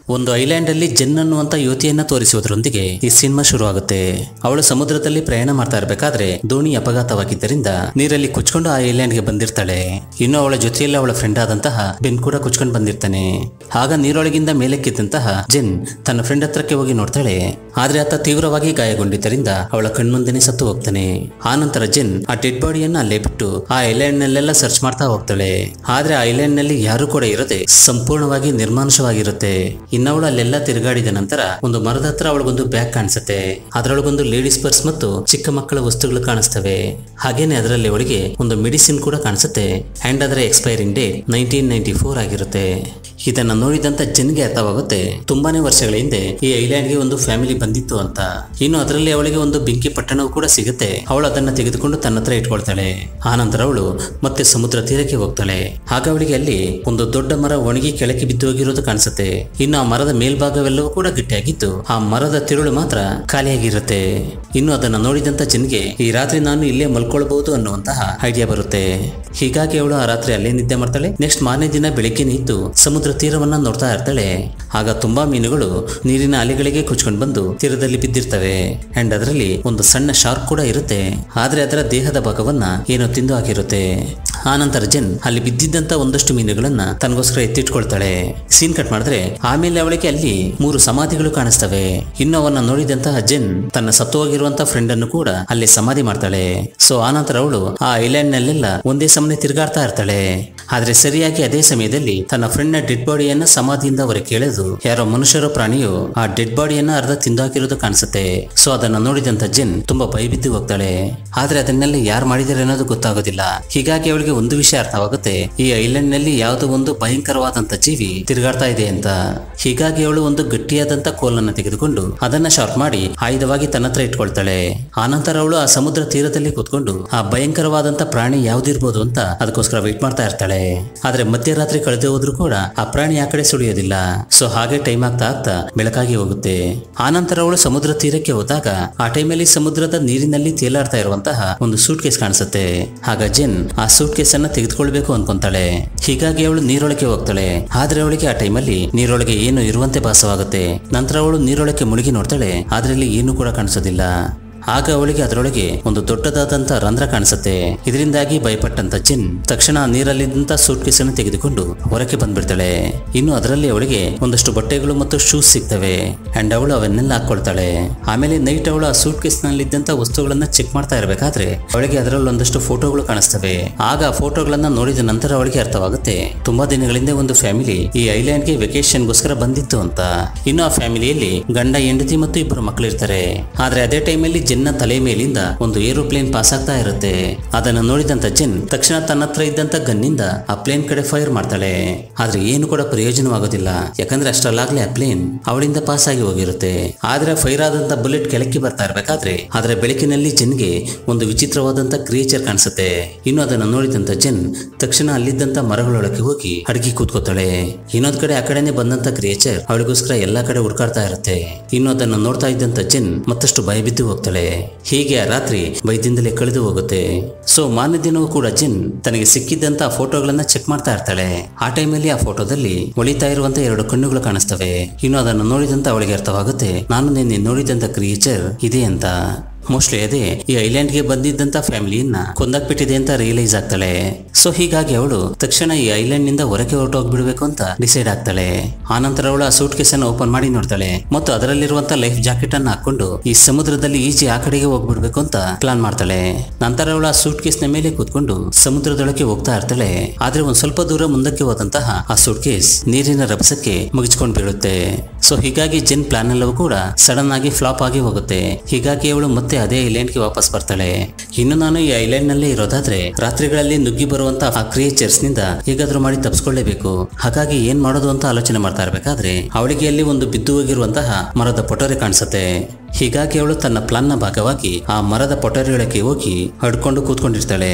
ಒಂದು ಐಲ್ಯಾಂಡ್ ಅಲ್ಲಿ ಜೆನ್ ಅನ್ನುವಂತ ಯುವತಿಯನ್ನ ತೋರಿಸುವುದರೊಂದಿಗೆ ಈ ಸಿನಿಮಾ ಶುರುವಾಗುತ್ತೆ ಅವಳು ಸಮುದ್ರದಲ್ಲಿ ಪ್ರಯಾಣ ಮಾಡ್ತಾ ಇರಬೇಕಾದ್ರೆ ದೋಣಿ ಅಪಘಾತವಾಗಿದ್ದರಿಂದ ನೀರಲ್ಲಿ ಕುಚ್ಕೊಂಡು ಆ ಐಲ್ಯಾಂಡ್ಗೆ ಬಂದಿರ್ತಾಳೆ ಇನ್ನು ಅವಳ ಜೊತೆಯಲ್ಲಿ ಅವಳ ಫ್ರೆಂಡ್ ಆದಂತಹ ಬೆನ್ ಕೂಡ ಕುಚ್ಕೊಂಡು ಬಂದಿರ್ತಾನೆ ಆಗ ನೀರೊಳಗಿಂದ ಮೇಲಕ್ಕಿದ್ದಂತಹ ಜೆನ್ ತನ್ನ ಫ್ರೆಂಡ್ ಹತ್ರಕ್ಕೆ ಹೋಗಿ ನೋಡ್ತಾಳೆ ಆದ್ರೆ ಆತ ತೀವ್ರವಾಗಿ ಗಾಯಗೊಂಡಿದ್ದರಿಂದ ಅವಳ ಕಣ್ಮುಂದೆನೆ ಸತ್ತು ಹೋಗ್ತಾನೆ ಆ ನಂತರ ಜೆನ್ ಆ ಡೆಡ್ ಬಾಡಿಯನ್ನ ಅಲ್ಲೇ ಬಿಟ್ಟು ಆ ಐಲ್ಯಾಂಡ್ ನಲ್ಲೆಲ್ಲ ಸರ್ಚ್ ಮಾಡ್ತಾ ಹೋಗ್ತಾಳೆ ಆದ್ರೆ ಆ ಐಲ್ಯಾಂಡ್ ನಲ್ಲಿ ಯಾರು ಕೂಡ ಇರದೆ ಸಂಪೂರ್ಣವಾಗಿ ನಿರ್ಮಾನುಷವಾಗಿರುತ್ತೆ ಇನ್ನವಳು ಅಲ್ಲೆಲ್ಲ ತಿರುಗಾಡಿದ ನಂತರ ಒಂದು ಮರದ ಹತ್ರ ಅವಳಿಗೊಂದು ಬ್ಯಾಗ್ ಕಾಣಿಸುತ್ತೆ ಅದರೊಳಗೊಂದು ಲೇಡೀಸ್ ಪರ್ಸ್ ಮತ್ತು ಚಿಕ್ಕ ಮಕ್ಕಳ ವಸ್ತುಗಳು ಕಾಣಿಸ್ತವೆ ಹಾಗೇನೆ ಅದರಲ್ಲಿ ಅವಳಿಗೆ ಒಂದು ಮೆಡಿಸಿನ್ ಕೂಡ ಕಾಣಿಸುತ್ತೆ ಅಂಡ್ ಅದರ expiring date nineteen ninety four ಆಗಿರುತ್ತೆ ಇದನ್ನ ನೋಡಿದಂತ ಜನ್ಗೆ ಅರ್ಥವಾಗುತ್ತೆ ತುಂಬಾನೇ ವರ್ಷಗಳ ಹಿಂದೆ ಈ ಐಲ್ಯಾಂಡ್ಗೆ ಒಂದು ಫ್ಯಾಮಿಲಿ ಬಂದಿತ್ತು ಅಂತ ಇನ್ನು ಅದರಲ್ಲಿ ಅವಳಿಗೆ ಒಂದು ಬೆಂಕಿ ಪಟ್ಟಣವು ಕೂಡ ಸಿಗುತ್ತೆ ಅವಳು ಅದನ್ನ ತೆಗೆದುಕೊಂಡು ತನ್ನ ಹತ್ರ ಇಟ್ಕೊಳ್ತಾಳೆ ಆ ನಂತರ ಅವಳು ಮತ್ತೆ ಸಮುದ್ರ ತೀರಕ್ಕೆ ಹೋಗ್ತಾಳೆ ಆಗ ಅವಳಿಗೆ ಅಲ್ಲಿ ಒಂದು ದೊಡ್ಡ ಮರ ಒಣಗಿ ಕೆಳಕ್ಕೆ ಬಿದ್ದು ಹೋಗಿರೋದು ಕಾಣಿಸುತ್ತೆ ಇನ್ನು ಆ ಮರದ ಮೇಲ್ಭಾಗವೆಲ್ಲವೂ ಕೂಡ ಗಟ್ಟಿಯಾಗಿದ್ದು ಆ ಮರದ ತಿರುಳು ಮಾತ್ರ ಖಾಲಿಯಾಗಿರುತ್ತೆ ಇನ್ನು ಅದನ್ನ ನೋಡಿದಂತ ಜನ್ಗೆ ಈ ರಾತ್ರಿ ನಾನು ಇಲ್ಲೇ ಮಲ್ಕೊಳ್ಬಹುದು ಅನ್ನುವಂತಹ ಐಡಿಯಾ ಬರುತ್ತೆ ಹೀಗಾಗಿ ಅವಳು ಆ ರಾತ್ರಿ ಅಲ್ಲೇ ನಿದ್ದೆ ಮಾಡ್ತಾಳೆ ನೆಕ್ಸ್ಟ್ ಮಾರನೇ ದಿನ ಬೆಳಿಗ್ಗೆ ನಿಂತು ಸಮುದ್ರ ತೀರವನ್ನ ನೋಡ್ತಾ ಇರ್ತಾಳೆ ಆಗ ತುಂಬಾ ಮೀನುಗಳು ನೀರಿನ ಅಲೆಗಳಿಗೆ ಕುಚ್ಕೊಂಡು ಬಂದು ತೀರದಲ್ಲಿ ಬಿದ್ದಿರ್ತವೆ ಅಂಡ್ ಅದರಲ್ಲಿ ಒಂದು ಸಣ್ಣ ಶಾರ್ಕ್ ಕೂಡ ಇರುತ್ತೆ ಆದ್ರೆ ಅದರ ದೇಹದ ಭಾಗವನ್ನ ಏನೋ ತಿಂದು ಹಾಕಿರುತ್ತೆ ಆ ನಂತರ ಜೆನ್ ಅಲ್ಲಿ ಬಿದ್ದಿದ್ದಂತ ಒಂದಷ್ಟು ಮೀನುಗಳನ್ನ ತನಗೋಸ್ಕರ ಎತ್ತಿಟ್ಕೊಳ್ತಾಳೆ ಸೀನ್ ಕಟ್ ಮಾಡಿದ್ರೆ ಆಮೇಲೆ ಅವಳಿಗೆ ಅಲ್ಲಿ ಮೂರು ಸಮಾಧಿಗಳು ಕಾಣಿಸ್ತವೆ ಇನ್ನು ಅವನ್ನ ನೋಡಿದಂತಹ ಜೆನ್ ತನ್ನ ಸತ್ತು ಹೋಗಿರುವಂತ ಫ್ರೆಂಡ್ ಅನ್ನು ಕೂಡ ಅಲ್ಲಿ ಸಮಾಧಿ ಮಾಡ್ತಾಳೆ ಸೊ ಆ ನಂತರ ಅವಳು ಆ ಐಲ್ಯಾಂಡ್ ನಲ್ಲೆಲ್ಲ ಒಂದೇ ಸಮನೆ ತಿರುಗಾಡ್ತಾ ಇರ್ತಾಳೆ ಆದ್ರೆ ಸರಿಯಾಗಿ ಅದೇ ಸಮಯದಲ್ಲಿ ತನ್ನ ಫ್ರೆಂಡ್ ನ ಡೆಡ್ ಬಾಡಿಯನ್ನ ಸಮಾಧಿಯಿಂದ ಹೊರಗೆ ಎಳೆದು ಯಾರೋ ಮನುಷ್ಯರೋ ಪ್ರಾಣಿಯೋ ಆ ಡೆಡ್ ಬಾಡಿಯನ್ನ ಅರ್ಧ ತಿಂದಾಕಿರೋದು ಕಾಣಿಸುತ್ತೆ ಸೊ ಅದನ್ನ ನೋಡಿದಂತ ಜೆನ್ ತುಂಬಾ ಭಯಬಿದ್ದು ಹೋಗ್ತಾಳೆ ಆದ್ರೆ ಅದನ್ನೆಲ್ಲ ಯಾರು ಮಾಡಿದಾರೆ ಅನ್ನೋದು ಗೊತ್ತಾಗೋದಿಲ್ಲ ಹೀಗಾಗಿ ಅವಳಿಗೆ ಒಂದು ವಿಷಯ ಅರ್ಥವಾಗುತ್ತೆ ಈ ಐಲ್ಯಾಂಡ್ ನಲ್ಲಿ ಯಾವುದೋ ಒಂದು ಭಯಂಕರವಾದಂತ ಜೀವಿ ತಿರುಗಾಡ್ತಾ ಇದೆ ಅಂತ ಹೀಗಾಗಿ ಅವಳು ಒಂದು ಗಟ್ಟಿಯಾದಂತ ಕೋಲನ್ನ ತೆಗೆದುಕೊಂಡು ಅದನ್ನ ಶಾರ್ಪ್ ಮಾಡಿ ಆಯುಧವಾಗಿ ತನ್ನ ಹತ್ರ ಇಟ್ಕೊಳ್ತಾಳೆ ಆನಂತರ ಅವಳು ಆ ಸಮುದ್ರ ತೀರದಲ್ಲಿ ಕೂತ್ಕೊಂಡು ಆ ಭಯಂಕರವಾದಂತ ಪ್ರಾಣಿ ಯಾವ್ದಿರ್ಬೋದು ಅಂತ ಅದಕ್ಕೋಸ್ಕರ ವೇಟ್ ಮಾಡ್ತಾ ಇರ್ತಾಳೆ ಆದ್ರೆ ಮಧ್ಯರಾತ್ರಿ ಕಳೆದು ಹೋದ್ರೂ ಕೂಡ ಆ ಪ್ರಾಣಿ ಆ ಕಡೆ ಸುಳಿಯೋದಿಲ್ಲ ಸೊ ಹಾಗೆ ಟೈಮ್ ಆಗ್ತಾ ಆಗ್ತಾ ಬೆಳಕಾಗಿ ಹೋಗುತ್ತೆ ಆನಂತರ ಅವಳು ಸಮುದ್ರ ತೀರಕ್ಕೆ ಹೋದಾಗ ಆ ಟೈಮಲ್ಲಿ ಸಮುದ್ರದ ನೀರಿನಲ್ಲಿ ತೇಲಾಡ್ತಾ ಇರುವಂತಹ ಒಂದು ಸೂಟ್ ಕೇಸ್ ಕಾಣಿಸುತ್ತೆ ಆಗ ಜೆನ್ ಆ ಸೂಟ್ ಕೇಸ್ ಅನ್ನ ತೆಗೆದುಕೊಳ್ಬೇಕು ಅನ್ಕೊಂತಾಳೆ ಹೀಗಾಗಿ ಅವಳು ನೀರೊಳಗೆ ಹೋಗ್ತಾಳೆ ಆದ್ರೆ ಅವಳಿಗೆ ಆ ಟೈಮಲ್ಲಿ ನೀರೊಳಗೆ ಏನು ಇರುವಂತೆ ಭಾಸವಾಗುತ್ತೆ ನಂತರ ಅವಳು ನೀರೊಳಗೆ ಮುಳುಗಿ ನೋಡ್ತಾಳೆ ಆದ್ರೆ ಅಲ್ಲಿ ಏನು ಕೂಡ ಕಾಣಿಸೋದಿಲ್ಲ ಆಗ ಅವಳಿಗೆ ಅದರೊಳಗೆ ಒಂದು ದೊಡ್ಡದಾದಂತ ರಂಧ್ರ ಕಾಣಿಸುತ್ತೆ ಇದರಿಂದಾಗಿ ಭಯಪಟ್ಟಂತ ಜಿನ್ ತಕ್ಷಣ ಆ ನೀರಲ್ಲಿದ್ದಂತ ಸೂಟ್ ಕೇಸನ್ನು ತೆಗೆದುಕೊಂಡು ಹೊರಕ್ಕೆ ಬಂದ್ಬಿಡ್ತಾಳೆ ಇನ್ನು ಅದರಲ್ಲಿ ಅವಳಿಗೆ ಒಂದಷ್ಟು ಬಟ್ಟೆಗಳು ಮತ್ತು ಶೂಸ್ ಸಿಗ್ತವೆ ಅಂಡ್ ಅವಳು ಅವನ್ನೆಲ್ಲ ಹಾಕೊಳ್ತಾಳೆ ಆಮೇಲೆ ನೈಟ್ ಅವಳು ಆ ಸೂಟ್ ಕೇಸ್ ನಲ್ಲಿದ್ದಂತ ವಸ್ತುಗಳನ್ನ ಚೆಕ್ ಮಾಡ್ತಾ ಇರಬೇಕಾದ್ರೆ ಅವಳಿಗೆ ಅದರಲ್ಲಿ ಒಂದಷ್ಟು ಫೋಟೋಗಳು ಕಾಣಿಸ್ತವೆ ಆಗ ಆ ಫೋಟೋಗಳನ್ನ ನೋಡಿದ ನಂತರ ಅವಳಿಗೆ ಅರ್ಥವಾಗುತ್ತೆ ತುಂಬಾ ದಿನಗಳಿಂದ ಒಂದು ಫ್ಯಾಮಿಲಿ ಈ ಐಲ್ಯಾಂಡ್ಗೆ ವೆಕೇಶನ್ಗೋಸ್ಕರ ಬಂದಿತ್ತು ಅಂತ ಇನ್ನು ಆ ಫ್ಯಾಮಿಲಿಯಲ್ಲಿ ಗಂಡ ಹೆಂಡತಿ ಮತ್ತು ಇಬ್ಬರು ಮಕ್ಕಳು ಇರ್ತಾರೆ ಆದ್ರೆ ಅದೇ ಟೈಮಲ್ಲಿ ಜೆನ್ನ ತಲೆ ಮೇಲಿಂದ ಒಂದು ಏರೋಪ್ಲೇನ್ ಪಾಸ್ ಆಗ್ತಾ ಇರುತ್ತೆ ಅದನ್ನು ನೋಡಿದಂತ ಜೆನ್ ತಕ್ಷಣ ತನ್ನ ಹತ್ರ ಇದ್ದಂತ ಗನ್ನಿಂದ ಆ ಪ್ಲೇನ್ ಕಡೆ ಫೈರ್ ಮಾಡ್ತಾಳೆ ಆದ್ರೆ ಏನು ಕೂಡ ಪ್ರಯೋಜನವಾಗೋದಿಲ್ಲ ಯಾಕಂದ್ರೆ ಅಷ್ಟರಲ್ಲಾಗ್ಲೇ ಆ ಪ್ಲೇನ್ ಅವಳಿಂದ ಪಾಸ್ ಆಗಿ ಹೋಗಿರುತ್ತೆ ಆದ್ರೆ ಫೈರ್ ಆದಂತ ಬುಲೆಟ್ ಕೆಳಕ್ಕೆ ಬರ್ತಾ ಇರ್ಬೇಕಾದ್ರೆ ಅದರ ಬೆಳಕಿನಲ್ಲಿ ಜೆನ್ಗೆ ಒಂದು ವಿಚಿತ್ರವಾದಂತ ಕ್ರಿಯೇಚರ್ ಕಾಣಿಸುತ್ತೆ ಇನ್ನು ಅದನ್ನು ನೋಡಿದಂತ ಜೆನ್ ತಕ್ಷಣ ಅಲ್ಲಿದ್ದಂತ ಮರಗಳೊಳಗೆ ಹೋಗಿ ಅಡಗಿ ಕೂತ್ಕೋತಾಳೆ ಇನ್ನೊಂದ್ ಕಡೆ ಆ ಕಡೆನೆ ಬಂದಂತ ಕ್ರಿಯೇಚರ್ ಅವಳಿಗೋಸ್ಕರ ಎಲ್ಲಾ ಕಡೆ ಹುಡ್ಕಾಡ್ತಾ ಇರುತ್ತೆ ಇನ್ನು ಅದನ್ನು ನೋಡ್ತಾ ಇದ್ದಂತ ಜೆನ್ ಮತ್ತಷ್ಟು ಭಯಬಿದ್ದು ಹೋಗ್ತಾಳೆ ಹೀಗೆ ಆ ರಾತ್ರಿ ಭಯದಿಂದಲೇ ಕಳೆದು ಹೋಗುತ್ತೆ ಸೊ ಮಾರನೇ ದಿನವೂ ಕೂಡ ಜಿನ್ ತನಗೆ ಸಿಕ್ಕಿದ್ದಂತ ಆ ಫೋಟೋಗಳನ್ನ ಚೆಕ್ ಮಾಡ್ತಾ ಇರ್ತಾಳೆ ಆ ಟೈಮಲ್ಲಿ ಆ ಫೋಟೋದಲ್ಲಿ ಹೊಳಿತಾ ಇರುವಂತ ಎರಡು ಕಣ್ಣುಗಳು ಕಾಣಿಸ್ತವೆ ಇನ್ನು ಅದನ್ನು ನೋಡಿದಂತ ಅವಳಿಗೆ ಅರ್ಥವಾಗುತ್ತೆ ನಾನು ನಿನ್ನೆ ನೋಡಿದಂತ ಕ್ರಿಯೇಚರ್ ಇದೆ ಅಂತ ಮೋಸ್ಟ್ಲಿ ಅದೇ ಈ ಐಲ್ಯಾಂಡ್ಗೆ ಬಂದಿದ್ದಂತ ಫ್ಯಾಮಿಲಿಯನ್ನ ಕೊಂದಾಕ್ಬಿಟ್ಟಿದೆ ಅಂತ ರಿಯಲೈಸ್ ಆಗ್ತಾಳೆ ಸೊ ಹೀಗಾಗಿ ಅವಳು ತಕ್ಷಣ ಈ ಐಲ್ಯಾಂಡ್ ನಿಂದ ಹೊರಗೆ ಹೊರಟೋಗ್ಬಿಡ್ಬೇಕು ಅಂತ ಡಿಸೈಡ್ ಆಗ್ತಾಳೆ ಆನಂತರ ಅವಳು ಆ ಸೂಟ್ ಕೇಸ್ ಅನ್ನು ಓಪನ್ ಮಾಡಿ ನೋಡ್ತಾಳೆ ಮತ್ತು ಅದರಲ್ಲಿರುವಂತ ಲೈಫ್ ಜಾಕೆಟ್ ಅನ್ನು ಹಾಕೊಂಡು ಈ ಸಮುದ್ರದಲ್ಲಿ ಈಜಿ ಆ ಕಡೆಗೆ ಹೋಗ್ಬಿಡ್ಬೇಕು ಅಂತ ಪ್ಲಾನ್ ಮಾಡ್ತಾಳೆ ನಂತರ ಅವಳು ಆ ಸೂಟ್ ಕೇಸ್ ನ ಮೇಲೆ ಕೂತ್ಕೊಂಡು ಸಮುದ್ರದೊಳಗೆ ಹೋಗ್ತಾ ಇರ್ತಾಳೆ ಆದ್ರೆ ಒಂದ್ ಸ್ವಲ್ಪ ದೂರ ಮುಂದಕ್ಕೆ ಹೋದಂತಹ ಆ ಸೂಟ್ ಕೇಸ್ ನೀರಿನ ರಭಸಕ್ಕೆ ಮುಗಿಸ್ಕೊಂಡು ಬೀಳುತ್ತೆ ಸೊ ಹೀಗಾಗಿ ಜೆನ್ ಪ್ಲಾನ್ ಎಲ್ಲವೂ ಕೂಡ ಸಡನ್ ಆಗಿ ಫ್ಲಾಪ್ ಆಗಿ ಹೋಗುತ್ತೆ ಹೀಗಾಗಿ ಅವಳು ಮತ್ತೆ ಅದೇ ಐಲ್ಯಾಂಡ್ಗೆ ವಾಪಸ್ ಬರ್ತಾಳೆ ಇನ್ನು ನಾನು ಈ ಐಲ್ಯಾಂಡ್ ನಲ್ಲೇ ಇರೋದಾದ್ರೆ ರಾತ್ರಿಗಳಲ್ಲಿ ನುಗ್ಗಿ ಬರುವಂತ ಆ ಕ್ರಿಯೇಚರ್ಸ್ ನಿಂದ ಹೇಗಾದ್ರೂ ಮಾಡಿ ತಪ್ಪಿಸ್ಕೊಳ್ಳೇಬೇಕು ಹಾಗಾಗಿ ಏನ್ ಮಾಡೋದು ಅಂತ ಆಲೋಚನೆ ಮಾಡ್ತಾ ಇರ್ಬೇಕಾದ್ರೆ ಅವಳಿಗೆ ಅಲ್ಲಿ ಒಂದು ಬಿದ್ದು ಹೋಗಿರುವಂತಹ ಮರದ ಪೊಟರೆ ಕಾಣಿಸುತ್ತೆ ಹೀಗಾಗಿ ಅವಳು ತನ್ನ ಪ್ಲಾನ್ನ ಭಾಗವಾಗಿ ಆ ಮರದ ಪೊಟರೆಯೊಳಗೆ ಹೋಗಿ ಹಡ್ಕೊಂಡು ಕೂತ್ಕೊಂಡಿರ್ತಾಳೆ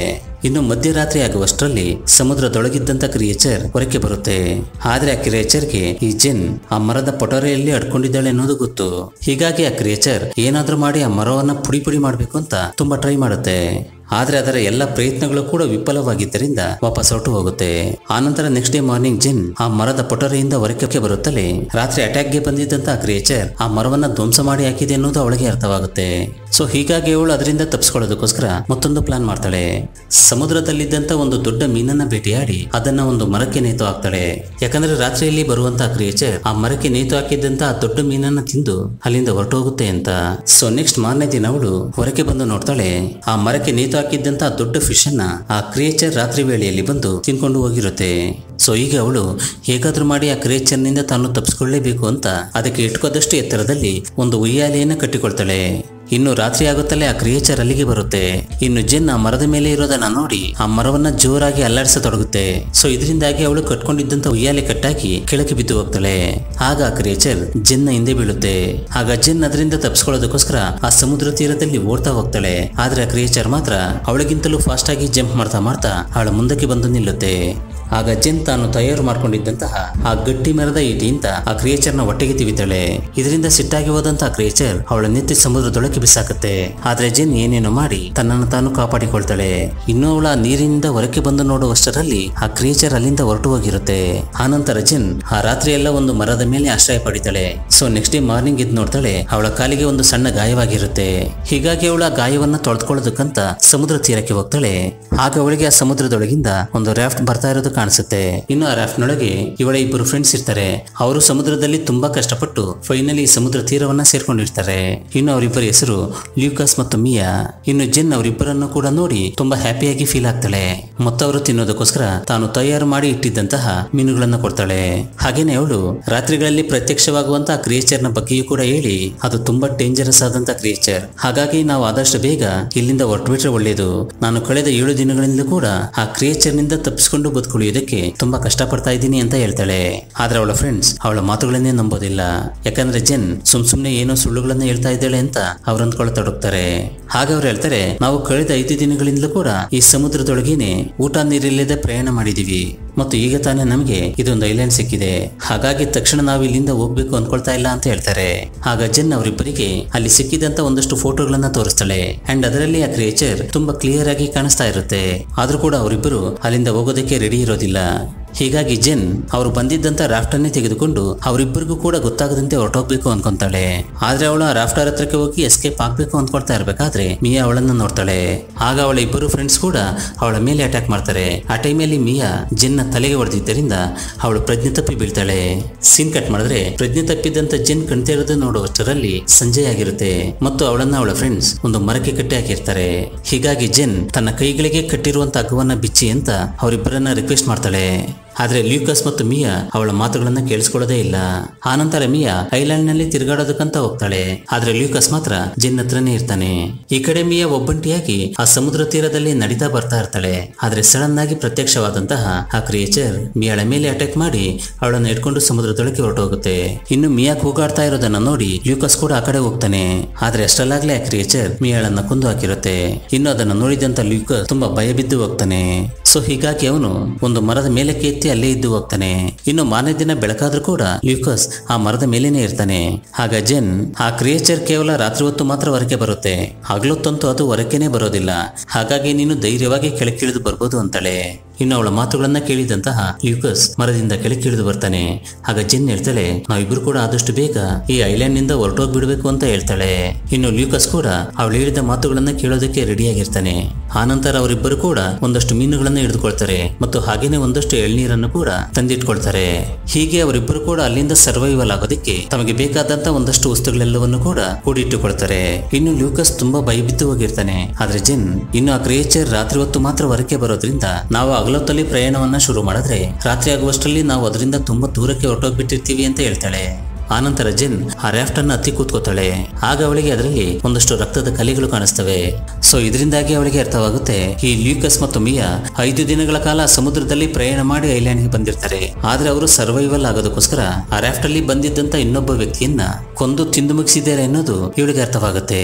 ಇನ್ನು ಮಧ್ಯರಾತ್ರಿ ಆಗುವಷ್ಟರಲ್ಲಿ ಸಮುದ್ರದೊಳಗಿದ್ದಂತ ಕ್ರಿಯೇಚರ್ ಹೊರಕ್ಕೆ ಬರುತ್ತೆ ಆದ್ರೆ ಆ ಕ್ರಿಯೇಚರ್ಗೆ ಈ ಜೆನ್ ಆ ಮರದ ಪೊಟರೆಯಲ್ಲಿ ಅಡ್ಕೊಂಡಿದ್ದಾಳೆ ಅನ್ನೋದು ಗೊತ್ತು ಹೀಗಾಗಿ ಆ ಕ್ರಿಯೇಚರ್ ಏನಾದ್ರೂ ಮಾಡಿ ಆ ಮರವನ್ನ ಪುಡಿ ಪುಡಿ ಮಾಡ್ಬೇಕು ಅಂತ ತುಂಬಾ ಟ್ರೈ ಮಾಡುತ್ತೆ ಆದ್ರೆ ಅದರ ಎಲ್ಲ ಪ್ರಯತ್ನಗಳು ಕೂಡ ವಿಫಲವಾಗಿದ್ದರಿಂದ ವಾಪಸ್ ಹೊರಟು ಹೋಗುತ್ತೆ ಆನಂತರ ನೆಕ್ಸ್ಟ್ ಡೇ ಮಾರ್ನಿಂಗ್ ಜಿನ್ ಆ ಮರದ ಪೊಟರೆಯಿಂದ ಹೊರಕ್ಕೆ ಬರುತ್ತಲೇ ರಾತ್ರಿ ಅಟ್ಯಾಕ್ಗೆ ಬಂದಿದ್ದಂತ ಆ ಕ್ರಿಯೇಚರ್ ಆ ಮರವನ್ನ ಧ್ವಂಸ ಮಾಡಿ ಹಾಕಿದೆ ಅನ್ನೋದು ಅವಳಿಗೆ ಅರ್ಥವಾಗುತ್ತೆ ಸೊ ಹೀಗಾಗಿ ಅವಳು ಅದರಿಂದ ತಪ್ಪಿಸ್ಕೊಳ್ಳೋದಕ್ಕೋಸ್ಕರ ಮತ್ತೊಂದು ಪ್ಲಾನ್ ಮಾಡ್ತಾಳೆ ಸಮುದ್ರದಲ್ಲಿದ್ದಂತ ಒಂದು ದೊಡ್ಡ ಮೀನನ್ನ ಭೇಟಿಯಾಡಿ ಅದನ್ನ ಒಂದು ಮರಕ್ಕೆ ನೇತು ಹಾಕ್ತಾಳೆ ಯಾಕಂದ್ರೆ ರಾತ್ರಿಯಲ್ಲಿ ಬರುವಂತ ಕ್ರಿಯೇಚರ್ ಆ ಮರಕ್ಕೆ ನೇತು ಹಾಕಿದ್ದಂತ ಆ ದೊಡ್ಡ ಮೀನನ್ನ ತಿಂದು ಅಲ್ಲಿಂದ ಹೊರಟು ಹೋಗುತ್ತೆ ಅಂತ ಸೊ ನೆಕ್ಸ್ಟ್ ಮಾರನೇ ದಿನ ಅವಳು ಹೊರಕ್ಕೆ ಬಂದು ನೋಡ್ತಾಳೆ ಆ ಮರಕ್ಕೆ ನೇತು ಹಾಕಿದ್ದಂತ ಆ ದೊಡ್ಡ ಫಿಶ್ ಅನ್ನ ಆ ಕ್ರಿಯೇಚರ್ ರಾತ್ರಿ ವೇಳೆಯಲ್ಲಿ ಬಂದು ತಿನ್ಕೊಂಡು ಹೋಗಿರುತ್ತೆ ಸೊ ಈಗ ಅವಳು ಹೇಗಾದ್ರೂ ಮಾಡಿ ಆ ಕ್ರಿಯೇಚರ್ನಿಂದ ತಾನು ತಪ್ಪಿಸ್ಕೊಳ್ಳೇಬೇಕು ಅಂತ ಅದಕ್ಕೆ ಇಟ್ಕೋದಷ್ಟು ಎತ್ತರದಲ್ಲಿ ಒಂದು ಉಯ್ಯಾಲೆಯನ್ನ ಕಟ್ಟಿಕೊಳ್ತಾಳೆ ಇನ್ನು ರಾತ್ರಿ ಆಗುತ್ತಲೇ ಆ ಕ್ರಿಯೇಚರ್ ಅಲ್ಲಿಗೆ ಬರುತ್ತೆ ಇನ್ನು ಜೆನ್ ಆ ಮರದ ಮೇಲೆ ಇರೋದನ್ನ ನೋಡಿ ಆ ಮರವನ್ನ ಜೋರಾಗಿ ಅಲ್ಲಾಡಿಸತೊಡಗುತ್ತೆ ಸೊ ಇದರಿಂದಾಗಿ ಅವಳು ಕಟ್ಕೊಂಡಿದ್ದಂತ ಉಯ್ಯಾಲೆ ಕಟ್ಟಾಕಿ ಕೆಳಗೆ ಬಿದ್ದು ಹೋಗ್ತಾಳೆ ಆಗ ಆ ಕ್ರಿಯೇಚರ್ ಜೆನ್ನ ಹಿಂದೆ ಬೀಳುತ್ತೆ ಆಗ ಜೆನ್ ಅದರಿಂದ ತಪ್ಪಿಸ್ಕೊಳ್ಳೋದಕ್ಕೋಸ್ಕರ ಆ ಸಮುದ್ರ ತೀರದಲ್ಲಿ ಓಡ್ತಾ ಹೋಗ್ತಾಳೆ ಆದ್ರೆ ಆ ಕ್ರಿಯೇಚರ್ ಮಾತ್ರ ಅವಳಿಗಿಂತಲೂ ಫಾಸ್ಟ್ ಆಗಿ ಜಂಪ್ ಮಾಡ್ತಾ ಮಾಡ್ತಾ ಅವಳ ಮುಂದಕ್ಕೆ ಬಂದು ನಿಲ್ಲುತ್ತೆ ಆಗ ಜೆನ್ ತಾನು ತಯಾರು ಮಾಡ್ಕೊಂಡಿದ್ದಂತಹ ಆ ಗಟ್ಟಿ ಮರದ ಈಟಿಯಿಂದ ಆ ಕ್ರಿಯೇಚರ್ನ ಹೊಟ್ಟೆಗೆ ತಿವಿತಾಳೆ ಇದರಿಂದ ಸಿಟ್ಟಾಗಿ ಹೋದಂತ ಆ ಕ್ರಿಯೇಚರ್ ಅವಳ ನೆತ್ತಿ ಸಮುದ್ರದೊಳಗೆ ಬಿಸಾಕತ್ತೆ ಆದ್ರೆ ಜೆನ್ ಏನೇನೋ ಮಾಡಿ ತನ್ನನ್ನು ತಾನು ಕಾಪಾಡಿಕೊಳ್ತಾಳೆ ಇನ್ನು ಅವಳ ಆ ನೀರಿನಿಂದ ಹೊರಕ್ಕೆ ಬಂದು ನೋಡುವಷ್ಟರಲ್ಲಿ ಆ ಕ್ರಿಯೇಚರ್ ಅಲ್ಲಿಂದ ಹೊರಟು ಹೋಗಿರುತ್ತೆ ಆನಂತರ ಜೆನ್ ಆ ರಾತ್ರಿ ಎಲ್ಲ ಒಂದು ಮರದ ಮೇಲೆ ಆಶ್ರಯ ಪಡಿತಾಳೆ ಸೊ ನೆಕ್ಸ್ಟ್ ಡೇ ಮಾರ್ನಿಂಗ್ ಎದ್ದು ನೋಡ್ತಾಳೆ ಅವಳ ಕಾಲಿಗೆ ಒಂದು ಸಣ್ಣ ಗಾಯವಾಗಿರುತ್ತೆ ಹೀಗಾಗಿ ಅವಳ ಆ ಗಾಯವನ್ನ ತೊಳೆದುಕೊಳ್ಳೋದಕ್ಕಂತ ಸಮುದ್ರ ತೀರಕ್ಕೆ ಹೋಗ್ತಾಳೆ ಆಗ ಅವಳಿಗೆ ಆ ಸಮುದ್ರದೊಳಗಿಂದ ಒಂದು ರಾಫ್ಟ್ ಬರ್ತಾ ಇರೋದು ಕಾಣಿಸುತ್ತೆ ಇನ್ನು ಆ ರಾಫ್ಟ್ ನೊಳಗೆ ಇವಳ ಇಬ್ಬರು ಫ್ರೆಂಡ್ಸ್ ಇರ್ತಾರೆ ಅವರು ಸಮುದ್ರದಲ್ಲಿ ತುಂಬಾ ಕಷ್ಟಪಟ್ಟು ಫೈನಲಿ ಸಮುದ್ರ ತೀರವನ್ನ ಸೇರ್ಕೊಂಡಿರ್ತಾರೆ ಇನ್ನು ಅವರಿಬ್ಬರ ಹೆಸರು ಲ್ಯೂಕಾಸ್ ಮತ್ತು ಮಿಯಾ ಇನ್ನು ಜೆನ್ ಅವರಿಬ್ಬರನ್ನು ಕೂಡ ನೋಡಿ ತುಂಬಾ ಹ್ಯಾಪಿಯಾಗಿ ಫೀಲ್ ಆಗ್ತಾಳೆ ಮತ್ತವರು ತಿನ್ನೋದಕ್ಕೋಸ್ಕರ ತಾನು ತಯಾರು ಮಾಡಿ ಇಟ್ಟಿದ್ದಂತಹ ಮೀನುಗಳನ್ನು ಕೊಡ್ತಾಳೆ ಹಾಗೇನೆ ಅವಳು ರಾತ್ರಿಗಳಲ್ಲಿ ಪ್ರತ್ಯಕ್ಷವಾಗುವಂತಹ ಕ್ರಿಯೇಚರ್ನ ಬಗ್ಗೆಯೂ ಕೂಡ ಹೇಳಿ ಅದು ತುಂಬಾ ಡೇಂಜರಸ್ ಆದಂತ ಕ್ರಿಯೇಚರ್ ಹಾಗಾಗಿ ನಾವು ಆದಷ್ಟು ಬೇಗ ಇಲ್ಲಿಂದ ಹೊರಟುಬಿಟ್ರೆ ಒಳ್ಳೆಯದು ನಾನು ಕಳೆದ ಏಳು ದಿನಗಳಿಂದ ಕೂಡ ಆ ಕ್ರಿಯೇಚರ್ನಿಂದ ತಪ್ಪಿಸಿಕೊಂಡು ಬದುಕುಳಿಯೋದಕ್ಕೆ ತುಂಬಾ ಕಷ್ಟಪಡ್ತಾ ಇದ್ದೀನಿ ಅಂತ ಹೇಳ್ತಾಳೆ ಆದ್ರೆ ಅವಳ ಫ್ರೆಂಡ್ಸ್ ಅವಳ ಮಾತುಗಳನ್ನೇ ನಂಬೋದಿಲ್ಲ ಯಾಕಂದ್ರೆ ಜೆನ್ ಸುಮ್ ಸುಮ್ನೆ ಏನೋ ಸುಳ್ಳುಗಳನ್ನ ಹೇಳ್ತಾ ಇದ್ದಾಳೆ ಅಂತ ಅವ್ರು ಅಂದ್ಕೊಳ್ತೊಡಗ್ತಾರೆ ಹಾಗೆ ಅವ್ರು ಹೇಳ್ತಾರೆ ನಾವು ಕಳೆದ ಐದು ದಿನಗಳಿಂದಲೂ ಕೂಡ ಈ ಸಮುದ್ರದೊಳಗೇನೆ ಊಟ ನೀರಿಲ್ಲದೆ ಪ್ರಯಾಣ ಮಾಡಿದೀವಿ ಮತ್ತು ಈಗ ತಾನೇ ನಮಗೆ ಇದೊಂದು ಐಲ್ಯಾಂಡ್ ಸಿಕ್ಕಿದೆ ಹಾಗಾಗಿ ತಕ್ಷಣ ನಾವು ಇಲ್ಲಿಂದ ಹೋಗ್ಬೇಕು ಅನ್ಕೊಳ್ತಾ ಇಲ್ಲ ಅಂತ ಹೇಳ್ತಾರೆ ಆಗ ಜೆನ್ ಅವರಿಬ್ಬರಿಗೆ ಅಲ್ಲಿ ಸಿಕ್ಕಿದಂತ ಒಂದಷ್ಟು ಫೋಟೋಗಳನ್ನ ತೋರಿಸ್ತಾಳೆ ಅಂಡ್ ಅದರಲ್ಲಿ ಆ ಕ್ರಿಯೇಚರ್ ತುಂಬಾ ಕ್ಲಿಯರ್ ಆಗಿ ಕಾಣಿಸ್ತಾ ಇರುತ್ತೆ ಆದ್ರೂ ಕೂಡ ಅವರಿಬ್ಬರು ಅಲ್ಲಿಂದ ಹೋಗೋದಕ್ಕೆ ರೆಡಿ ಇರೋದಿಲ್ಲ ಹೀಗಾಗಿ ಜೆನ್ ಅವರು ಬಂದಿದ್ದಂತ ರಾಫ್ಟ್ ಅನ್ನೇ ತೆಗೆದುಕೊಂಡು ಅವರಿಬ್ಬರಿಗೂ ಕೂಡ ಗೊತ್ತಾಗದಂತೆ ಹೊರಟೋಗ್ಬೇಕು ಅನ್ಕೊಂತಾಳೆ ಆದ್ರೆ ಅವಳು ಆ ರಾಫ್ಟರ್ ಹತ್ರಕ್ಕೆ ಹೋಗಿ ಎಸ್ಕೇಪ್ ಆಗ್ಬೇಕು ಅನ್ಕೊಳ್ತಾ ಇರ್ಬೇಕಾದ್ರೆ ಮಿಯಾ ಅವಳನ್ನ ನೋಡ್ತಾಳೆ ಆಗ ಅವಳ ಇಬ್ಬರು ಫ್ರೆಂಡ್ಸ್ ಕೂಡ ಅವಳ ಮೇಲೆ ಅಟ್ಯಾಕ್ ಮಾಡ್ತಾರೆ ಆ ಟೈಮಲ್ಲಿ ಮಿಯಾ ಜೆನ್ನ ತಲೆಗೆ ಹೊಡೆದಿದ್ದರಿಂದ ಅವಳು ಪ್ರಜ್ಞೆ ತಪ್ಪಿ ಬೀಳ್ತಾಳೆ ಸೀನ್ ಕಟ್ ಮಾಡಿದ್ರೆ ಪ್ರಜ್ಞೆ ತಪ್ಪಿದ್ದಂತ ಜೆನ್ ಕಣ್ತಿರೋದು ನೋಡುವಷ್ಟರಲ್ಲಿ ಸಂಜೆ ಆಗಿರುತ್ತೆ ಮತ್ತು ಅವಳನ್ನ ಅವಳ ಫ್ರೆಂಡ್ಸ್ ಒಂದು ಮರಕ್ಕೆ ಕಟ್ಟಿ ಹಾಕಿರ್ತಾರೆ ಹೀಗಾಗಿ ಜೆನ್ ತನ್ನ ಕೈಗಳಿಗೆ ಕಟ್ಟಿರುವಂತ ಹಗ್ಗವನ್ನ ಬಿಚ್ಚಿ ಅಂತ ಅವರಿಬ್ಬರನ್ನ ರಿಕ್ವೆಸ್ಟ್ ಮಾಡ್ತಾಳೆ ಆದ್ರೆ ಲ್ಯೂಕಸ್ ಮತ್ತು ಮಿಯಾ ಅವಳ ಮಾತುಗಳನ್ನ ಕೇಳಿಸ್ಕೊಳ್ಳೋದೇ ಇಲ್ಲ ಆನಂತರ ಮಿಯಾ ಐಲ್ಯಾಂಡ್ ನಲ್ಲಿ ತಿರುಗಾಡೋದಕ್ಕಂತ ಹೋಗ್ತಾಳೆ ಆದ್ರೆ ಲ್ಯೂಕಸ್ ಮಾತ್ರ ಜಿನ್ ಹತ್ರನೇ ಇರ್ತಾನೆ ಈ ಕಡೆ ಮಿಯಾ ಒಬ್ಬಂಟಿಯಾಗಿ ಆ ಸಮುದ್ರ ತೀರದಲ್ಲಿ ನಡೀತಾ ಬರ್ತಾ ಇರ್ತಾಳೆ ಆದ್ರೆ ಸಡನ್ ಆಗಿ ಪ್ರತ್ಯಕ್ಷವಾದಂತಹ ಆ ಕ್ರಿಯೇಚರ್ ಮಿಯಾಳ ಮೇಲೆ ಅಟ್ಯಾಕ್ ಮಾಡಿ ಅವಳನ್ನ ಇಟ್ಕೊಂಡು ಸಮುದ್ರದೊಳಗೆ ಹೊರಟೋಗುತ್ತೆ ಇನ್ನು ಮಿಯಾ ಕೂಗಾಡ್ತಾ ಇರೋದನ್ನ ನೋಡಿ ಲ್ಯೂಕಸ್ ಕೂಡ ಆ ಕಡೆ ಹೋಗ್ತಾನೆ ಆದ್ರೆ ಅಷ್ಟರಲ್ಲಾಗ್ಲೇ ಆ ಕ್ರಿಯೇಚರ್ ಮಿಯಾಳನ್ನ ಕೊಂದು ಹಾಕಿರುತ್ತೆ ಇನ್ನು ಅದನ್ನ ನೋಡಿದಂತ ಲ್ಯೂಕಸ್ ತುಂಬಾ ಭಯ ಬಿದ್ದು ಹೋಗ್ತಾನೆ ಸೊ ಹೀಗಾಗಿ ಅವನು ಒಂದು ಮರದ ಮೇಲಕ್ಕೆ ಎತ್ತಿ ಅಲ್ಲೇ ಇದ್ದು ಹೋಗ್ತಾನೆ ಇನ್ನು ಮಾರನೇ ದಿನ ಬೆಳಕಾದ್ರೂ ಕೂಡ ಲ್ಯೂಕಸ್ ಆ ಮರದ ಮೇಲೇನೆ ಇರ್ತಾನೆ ಆಗ ಜೆನ್ ಆ ಕ್ರಿಯೇಚರ್ ಕೇವಲ ರಾತ್ರಿ ಹೊತ್ತು ಮಾತ್ರ ಹೊರಗೆ ಬರುತ್ತೆ ಹಗಲೊತ್ತಂತೂ ಅದು ಹೊರಗೆನೆ ಬರೋದಿಲ್ಲ ಹಾಗಾಗಿ ನೀನು ಧೈರ್ಯವಾಗಿ ಕೆಳಕ್ಕಿಳಿದು ಬರ್ಬೋದು ಅಂತಾಳೆ ಇನ್ನು ಅವಳ ಮಾತುಗಳನ್ನ ಕೇಳಿದಂತಹ ಲ್ಯೂಕಸ್ ಮರದಿಂದ ಕೆಳಕ್ಕಿಳಿದು ಬರ್ತಾನೆ ಆಗ ಜೆನ್ ಹೇಳ್ತಾಳೆ ನಾವಿಬ್ರು ಕೂಡ ಆದಷ್ಟು ಬೇಗ ಈ ಐಲ್ಯಾಂಡ್ ನಿಂದ ಹೊರಟೋಗ್ಬಿಡ್ಬೇಕು ಅಂತ ಹೇಳ್ತಾಳೆ ಇನ್ನು ಲ್ಯೂಕಸ್ ಕೂಡ ಅವಳು ಹೇಳಿದ ಮಾತುಗಳನ್ನ ಕೇಳೋದಕ್ಕೆ ರೆಡಿಯಾಗಿರ್ತಾನೆ ಆನಂತರ ಅವರಿಬ್ಬರು ಕೂಡ ಒಂದಷ್ಟು ಮೀನುಗಳನ್ನ ಹಿಡಿದುಕೊಳ್ತಾರೆ ಮತ್ತು ಹಾಗೇನೆ ಒಂದಷ್ಟು ಎಳ್ನೀರನ್ನು ಕೂಡ ತಂದಿಟ್ಕೊಳ್ತಾರೆ ಹೀಗೆ ಅವರಿಬ್ಬರು ಕೂಡ ಅಲ್ಲಿಂದ ಸರ್ವೈವಲ್ ಆಗೋದಕ್ಕೆ ತಮಗೆ ಬೇಕಾದಂತ ಒಂದಷ್ಟು ವಸ್ತುಗಳೆಲ್ಲವನ್ನು ಕೂಡ ಕೂಡಿಟ್ಟುಕೊಳ್ತಾರೆ ಇನ್ನು ಲ್ಯೂಕಸ್ ತುಂಬಾ ಭಯಬಿದ್ದು ಹೋಗಿರ್ತಾನೆ ಆದ್ರೆ ಜೆನ್ ಇನ್ನು ಆ ಕ್ರಿಯೇಚರ್ ರಾತ್ರಿ ಹೊತ್ತು ಮಾತ್ರ ಹೊರಕ್ಕೆ ಬರೋದ್ರಿಂದ ನಾವು ಹಗಲೊತ್ತಲ್ಲಿ ಪ್ರಯಾಣವನ್ನ ಶುರು ಮಾಡಿದ್ರೆ ರಾತ್ರಿ ಆಗುವಷ್ಟರಲ್ಲಿ ನಾವು ಅದರಿಂದ ತುಂಬಾ ದೂರಕ್ಕೆ ಹೊರಟೋಗ್ಬಿಟ್ಟಿರ್ತೀವಿ ಅಂತ ಹೇಳ್ತಾಳೆ ಆನಂತರ ಜೆನ್ ಆ ರಾಫ್ಟ್ ಅನ್ನ ಹತ್ತಿ ಕೂತ್ಕೋತಾಳೆ ಆಗ ಅವಳಿಗೆ ಅದರಲ್ಲಿ ಒಂದಷ್ಟು ರಕ್ತದ ಕಲೆಗಳು ಕಾಣಿಸ್ತವೆ ಸೊ ಇದರಿಂದಾಗಿ ಅವಳಿಗೆ ಅರ್ಥವಾಗುತ್ತೆ ಈ ಲ್ಯೂಕಸ್ ಮತ್ತು ಮಿಯಾ ಐದು ದಿನಗಳ ಕಾಲ ಸಮುದ್ರದಲ್ಲಿ ಪ್ರಯಾಣ ಮಾಡಿ ಐಲ್ಯಾಂಡ್ಗೆ ಬಂದಿರ್ತಾರೆ ಆದ್ರೆ ಅವರು ಸರ್ವೈವಲ್ ಆಗೋದಕ್ಕೋಸ್ಕರ ಆ ರಾಫ್ಟ್ ಅಲ್ಲಿ ಬಂದಿದ್ದಂತ ಇನ್ನೊಬ್ಬ ವ್ಯಕ್ತಿಯನ್ನ ಕೊಂದು ತಿಂದು ಮುಗಿಸಿದ್ದಾರೆ ಅನ್ನೋದು ಇವಳಿಗೆ ಅರ್ಥವಾಗುತ್ತೆ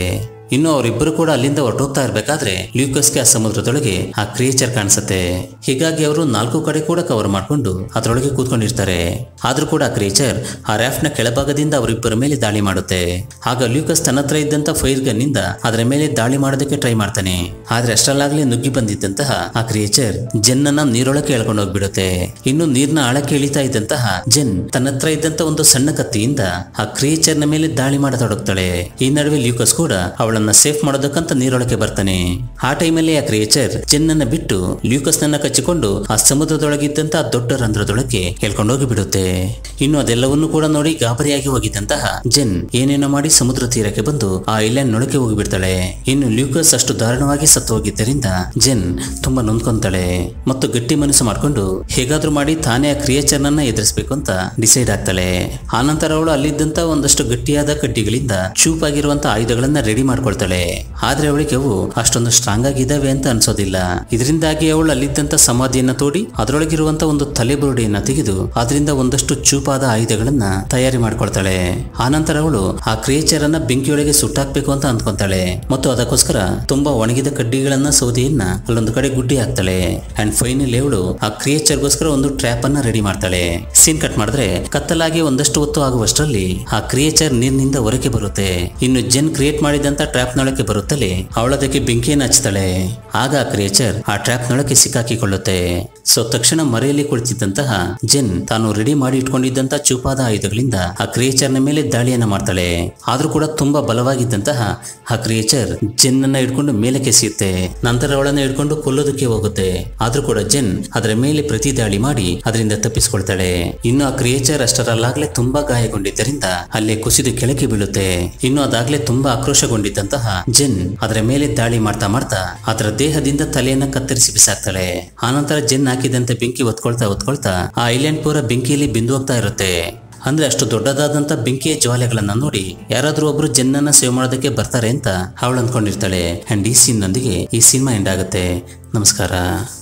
ಇನ್ನು ಅವರಿಬ್ಬರು ಕೂಡ ಅಲ್ಲಿಂದ ಹೊರಟೋಗ್ತಾ ಇರ್ಬೇಕಾದ್ರೆ ಲ್ಯೂಕಸ್ಗೆ ಆ ಸಮುದ್ರದೊಳಗೆ ಆ ಕ್ರಿಯೇಚರ್ ಕಾಣಿಸುತ್ತೆ ಹೀಗಾಗಿ ಅವರು ನಾಲ್ಕು ಕಡೆ ಕೂಡ ಕವರ್ ಮಾಡ್ಕೊಂಡು ಅದರೊಳಗೆ ಕೂತ್ಕೊಂಡಿರ್ತಾರೆ ಆದ್ರೂ ಕೂಡ ಆ ಕ್ರಿಯೇಚರ್ ಆ ರಾಫ್ಟ್ ನ ಕೆಳಭಾಗದಿಂದ ಅವರಿಬ್ಬರ ಮೇಲೆ ದಾಳಿ ಮಾಡುತ್ತೆ ಆಗ ಲ್ಯೂಕಸ್ ತನ್ನ ಹತ್ರ ಇದ್ದಂತ ಫೈರ್ ಗನ್ ನಿಂದ ಅದರ ಮೇಲೆ ದಾಳಿ ಮಾಡೋದಕ್ಕೆ ಟ್ರೈ ಮಾಡ್ತಾನೆ ಆದ್ರೆ ಅಷ್ಟರಲ್ಲಾಗ್ಲೇ ನುಗ್ಗಿ ಬಂದಿದ್ದಂತಹ ಆ ಕ್ರಿಯೇಚರ್ ಜೆನ್ ಅನ್ನ ನೀರೊಳಕ್ಕೆ ಎಳ್ಕೊಂಡು ಹೋಗ್ಬಿಡುತ್ತೆ ಇನ್ನು ನೀರ್ನ ಆಳಕ್ಕೆ ಇಳಿತಾ ಇದ್ದಂತಹ ಜೆನ್ ತನ್ನ ಹತ್ರ ಇದ್ದಂತ ಒಂದು ಸಣ್ಣ ಕತ್ತಿಯಿಂದ ಆ ಕ್ರಿಯೇಚರ್ ನ ಮೇಲೆ ದಾಳಿ ಮಾಡತೊಡಗ್ತಾಳೆ ಈ ನಡುವೆ ಲ್ಯೂಕಸ್ ಕೂಡ ಅವಳನ್ನ ಸೇಫ್ ಮಾಡೋದಕ್ಕಂತ ನೀರೊಳಕ್ಕೆ ಬರ್ತಾನೆ ಆ ಟೈಮಲ್ಲಿ ಆ ಕ್ರಿಯೇಚರ್ ಜೆನ್ ಅನ್ನ ಬಿಟ್ಟು ಲ್ಯೂಕಸ್ ನನ್ನ ಕಚ್ಚಿಕೊಂಡು ಆ ಸಮುದ್ರದೊಳಗಿದ್ದಂತ ಆ ದೊಡ್ಡ ರಂಧ್ರದೊಳಗೆ ಹೇಳ್ಕೊಂಡು ಹೋಗಿ ಬಿಡುತ್ತೆ ಇನ್ನು ಅದೆಲ್ಲವನ್ನೂ ಕೂಡ ನೋಡಿ ಗಾಬರಿಯಾಗಿ ಹೋಗಿದ್ದಂತಹ ಜೆನ್ ಏನೇನೋ ಮಾಡಿ ಸಮುದ್ರ ತೀರಕ್ಕೆ ಬಂದು ಆ ಐಲ್ಯಾಂಡ್ ನೊಳಕ್ಕೆ ಹೋಗಿಬಿಡ್ತಾಳೆ ಇನ್ನು ಲ್ಯೂಕಸ್ ಅಷ್ಟು ದಾರುಣವಾಗಿ ಸತ್ತು ಹೋಗಿದ್ದರಿಂದ ಜೆನ್ ತುಂಬಾ ನೊಂದ್ಕೊಂತಾಳೆ ಮತ್ತು ಗಟ್ಟಿ ಮನಸ್ಸು ಮಾಡ್ಕೊಂಡು ಹೇಗಾದ್ರೂ ಮಾಡಿ ತಾನೇ ಆ ಕ್ರಿಯೇಚರ್ ನನ್ನ ಎದುರಿಸಬೇಕು ಅಂತ ಡಿಸೈಡ್ ಆಗ್ತಾಳೆ ಆನಂತರ ಅವಳು ಅಲ್ಲಿದ್ದಂತ ಒಂದಷ್ಟು ಗಟ್ಟಿಯಾದ ಕಡ್ಡಿಗಳಿಂದ ಚೂಪಾಗಿರುವಂತ ಆಯುಧಗಳನ್ನ ರೆಡಿ ಮಾಡ್ಕೊಳ್ತಾಳೆ ಆದ್ರೆ ಅವಳಿಗೆ ಅವು ಅಷ್ಟೊಂದು ಸ್ಟ್ರಾಂಗ್ ಆಗಿದ್ದಾವೆ ಅಂತ ಅನ್ಸೋದಿಲ್ಲ ಇದರಿಂದಾಗಿ ಅವಳು ಅಲ್ಲಿದ್ದಂತ ಸಮಾಧಿಯನ್ನ ತೋಡಿ ಅದರೊಳಗಿರುವಂತ ಒಂದು ತಲೆಬುರುಡೆಯನ್ನ ತೆಗೆದು ಅದರಿಂದ ಒಂದಷ್ಟು ಚೂಪಾದ ಆಯುಧಗಳನ್ನ ತಯಾರಿ ಮಾಡ್ಕೊಳ್ತಾಳೆ ಆನಂತರ ಅವಳು ಆ ಕ್ರಿಯೇಚರ್ ಅನ್ನ ಬೆಂಕಿಯೊಳಗೆ ಸುಟ್ಟಾಕ್ಬೇಕು ಅಂತ ಅಂದ್ಕೊಂತಾಳೆ ಮತ್ತು ಅದಕ್ಕೋಸ್ಕರ ತುಂಬಾ ಒಣಗಿದ ಕಡ್ಡಿಗಳನ್ನ ಸೌದೆಯನ್ನ ಅಲ್ಲೊಂದು ಕಡೆ ಗುಡ್ಡಿ ಹಾಕ್ತಾಳೆ ಅಂಡ್ ಫೈನಲಿ ಅವಳು ಆ ಕ್ರಿಯೇಚರ್ಗೋಸ್ಕರ ಒಂದು ಟ್ರ್ಯಾಪ್ ಅನ್ನ ರೆಡಿ ಮಾಡ್ತಾಳೆ ಸೀನ್ ಕಟ್ ಮಾಡಿದ್ರೆ ಕತ್ತಲಾಗಿ ಒಂದಷ್ಟು ಹೊತ್ತು ಆಗುವಷ್ಟರಲ್ಲಿ ಆ ಕ್ರಿಯೇಚರ್ ನೀರಿನಿಂದ ಹೊರಗೆ ಬರುತ್ತೆ ಇನ್ನು ಜೆನ್ ಕ್ರಿಯೇಟ್ ಮಾಡಿದಂತ ಟ್ರ್ಯಾಪ್ ನೊಳಕ್ಕೆ ಬರುತ್ತಲೇ ಅವಳದಕ್ಕೆ ಬೆಂಕಿಯನ್ನು ಹಚ್ತಾಳೆ ಆಗ ಆ ಕ್ರಿಯೇಚರ್ ಆ ಟ್ರ್ಯಾಪ್ ನೊಳಕ್ಕೆ ಸಿಕ್ಕಾಕಿಕೊಳ್ಳುತ್ತೆ ಸೊ ತಕ್ಷಣ ಮರೆಯಲ್ಲಿ ಕುಳಿತಿದ್ದಂತಹ ಜೆನ್ ತಾನು ರೆಡಿ ಮಾಡಿ ಇಟ್ಕೊಂಡಿದ್ದಂತ ಚೂಪಾದ ಆಯುಧಗಳಿಂದ ಆ ಕ್ರಿಯೇಚರ್ ನ ಮೇಲೆ ದಾಳಿಯನ್ನ ಮಾಡ್ತಾಳೆ ಆದ್ರೂ ಕೂಡ ತುಂಬಾ ಬಲವಾಗಿದ್ದಂತಹ ಆ ಕ್ರಿಯೇಚರ್ ಜೆನ್ ಅನ್ನ ಹಿಡ್ಕೊಂಡು ಮೇಲಕ್ಕೆ ಎಸೆಯುತ್ತೆ ನಂತರ ಅವಳನ್ನ ಹಿಡ್ಕೊಂಡು ಕೊಲ್ಲೋದಕ್ಕೆ ಹೋಗುತ್ತೆ ಆದ್ರೂ ಕೂಡ ಜೆನ್ ಅದರ ಮೇಲೆ ಪ್ರತಿ ದಾಳಿ ಮಾಡಿ ಅದರಿಂದ ತಪ್ಪಿಸ್ಕೊಳ್ತಾಳೆ ಇನ್ನು ಆ ಕ್ರಿಯೇಚರ್ ಅಷ್ಟರಲ್ಲಾಗ್ಲೇ ತುಂಬಾ ಗಾಯಗೊಂಡಿದ್ದರಿಂದ ಅಲ್ಲೇ ಕುಸಿದು ಕೆಳಗೆ ಬೀಳುತ್ತೆ ಇನ್ನು ಅದಾಗ್ಲೇ ತುಂಬಾ ಆಕ್ರೋಶಗೊಂಡಿದ್ದಂತಹ ಜೆನ್ ಅದರ ಮೇಲೆ ದಾಳಿ ಮಾಡ್ತಾ ಮಾಡ್ತಾ ಅದರ ದೇಹದಿಂದ ತಲೆಯನ್ನ ಕತ್ತರಿಸಿ ಬಿಸಾಕ್ತಾಳೆ ಆನಂತರ ಜೆನ್ ಹಾಕಿದಂತೆ ಬೆಂಕಿ ಒತ್ಕೊಳ್ತಾ ಒತ್ಕೊಳ್ತಾ ಆ ಐಲ್ಯಾಂಡ್ ಪೂರ ಬೆಂಕಿಯಲ್ಲಿ ಬಿಂದು ಹೋಗ್ತಾ ಇರುತ್ತೆ ಅಂದ್ರೆ ಅಷ್ಟು ದೊಡ್ಡದಾದಂತ ಬೆಂಕಿಯ ಜ್ವಾಲೆಗಳನ್ನ ನೋಡಿ ಯಾರಾದ್ರೂ ಒಬ್ರು ಜೆನ್ನನ್ನ ಸೇವ್ ಮಾಡೋದಕ್ಕೆ ಬರ್ತಾರೆ ಅಂತ ಅವಳು ಅಂದ್ಕೊಂಡಿರ್ತಾಳೆ ಅಂಡ್ ಈ ಸೀನ್ ನೊಂದಿಗೆ ಈ ಸಿನಿಮಾ ಎಂಡ್ ಆಗುತ್ತೆ ನಮಸ್ಕಾರ